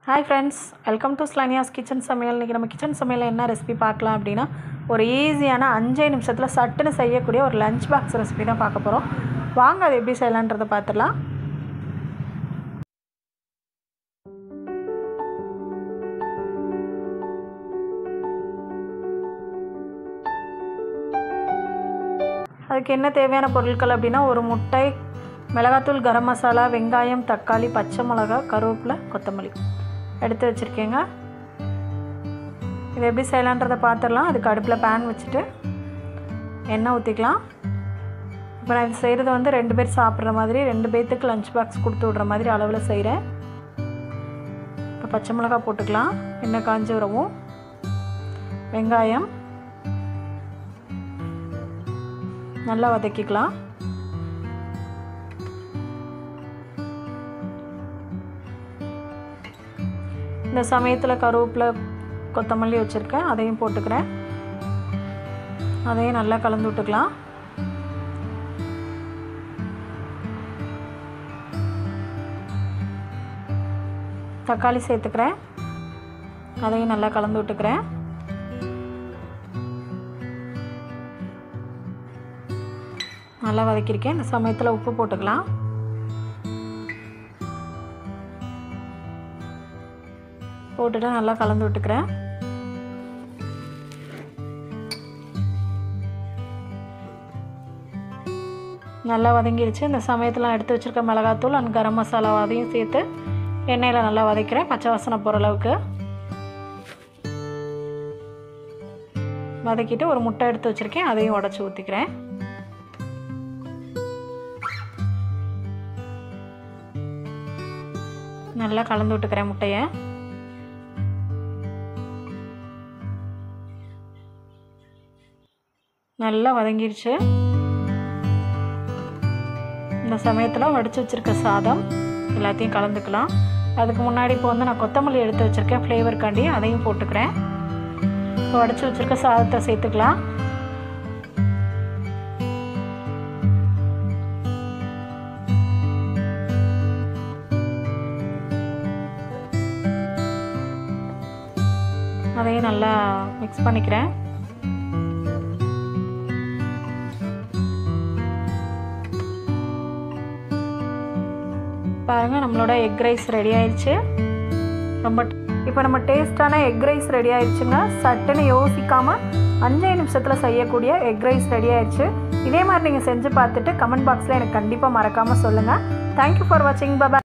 hi friends welcome to ஸ்லானியாஸ் kitchen சமையல் இன்றைக்கி நம்ம கிச்சன் சமையலில் என்ன ரெசிபி பார்க்கலாம் அப்படின்னா ஒரு ஈஸியான அஞ்சே நிமிஷத்தில் சட்டுன்னு செய்யக்கூடிய ஒரு லஞ்ச் பாக்ஸ் ரெசிபி தான் பார்க்க போகிறோம் வாங்க அது எப்படி செய்யலான்றதை பார்த்துடலாம் அதுக்கு என்ன தேவையான பொருட்கள் அப்படின்னா ஒரு முட்டை மிளகாத்தூள் கரம் மசாலா வெங்காயம் தக்காளி பச்சை மிளகா கருவேப்பிலை கொத்தமல்லி எடுத்து வச்சுருக்கேங்க இது எப்படி செய்யலான்றதை பார்த்துடலாம் அதுக்கு அடுப்பில் பேன் வச்சுட்டு எண்ணெய் ஊற்றிக்கலாம் இப்போ நான் இது செய்கிறது வந்து ரெண்டு பேர் சாப்பிட்ற மாதிரி ரெண்டு பேர்த்துக்கு லஞ்ச் பாக்ஸ் கொடுத்து விட்ற மாதிரி அளவில் செய்கிறேன் இப்போ பச்சை மிளகா போட்டுக்கலாம் எண்ணெய் காஞ்சி வரவும் வெங்காயம் நல்லா வதக்கிக்கலாம் இந்த சமயத்தில் கருவேப்பிலை கொத்தமல்லி வச்சுருக்கேன் அதையும் போட்டுக்கிறேன் அதையும் நல்லா கலந்து விட்டுக்கலாம் தக்காளி சேர்த்துக்கிறேன் அதையும் நல்லா கலந்து விட்டுக்கிறேன் நல்லா வதக்கியிருக்கேன் இந்த சமயத்தில் உப்பு போட்டுக்கலாம் போட்டுட்டு நல்லா கலந்து விட்டுக்கிறேன் நல்லா வதங்கிடுச்சு இந்த சமயத்தில் எடுத்து வச்சுருக்க மிளகாத்தூள் அண்ட் கரம் மசாலா அதையும் சேர்த்து எண்ணெயில் நல்லா வதக்கிறேன் பச்சை வாசனை போகிற அளவுக்கு வதக்கிட்டு ஒரு முட்டை எடுத்து வச்சுருக்கேன் அதையும் உடச்சி ஊற்றிக்கிறேன் நல்லா கலந்து விட்டுக்கிறேன் முட்டையை நல்லா வதங்கிடுச்சு இந்த சமயத்தில் வடித்து வச்சுருக்க சாதம் எல்லாத்தையும் கலந்துக்கலாம் அதுக்கு முன்னாடி இப்போ வந்து நான் கொத்தமல்லி எடுத்து வச்சுருக்கேன் ஃப்ளேவருக்காண்டி அதையும் போட்டுக்கிறேன் இப்போ வடித்து வச்சுருக்க சாதத்தை சேர்த்துக்கலாம் அதையும் நல்லா மிக்ஸ் பண்ணிக்கிறேன் பாருங்கள் நம்மளோட எக் ரைஸ் ரெடி ஆயிடுச்சு ரொம்ப இப்போ நம்ம டேஸ்டான எக் ரைஸ் ரெடி ஆயிடுச்சுங்க சட்டுன்னு யோசிக்காமல் அஞ்சே நிமிஷத்தில் செய்யக்கூடிய எக் ரைஸ் ரெடி ஆயிடுச்சு இதே மாதிரி நீங்கள் செஞ்சு பார்த்துட்டு கமெண்ட் பாக்ஸில் எனக்கு கண்டிப்பாக மறக்காமல் சொல்லுங்கள் தேங்க்யூ ஃபார் வாட்சிங் பபா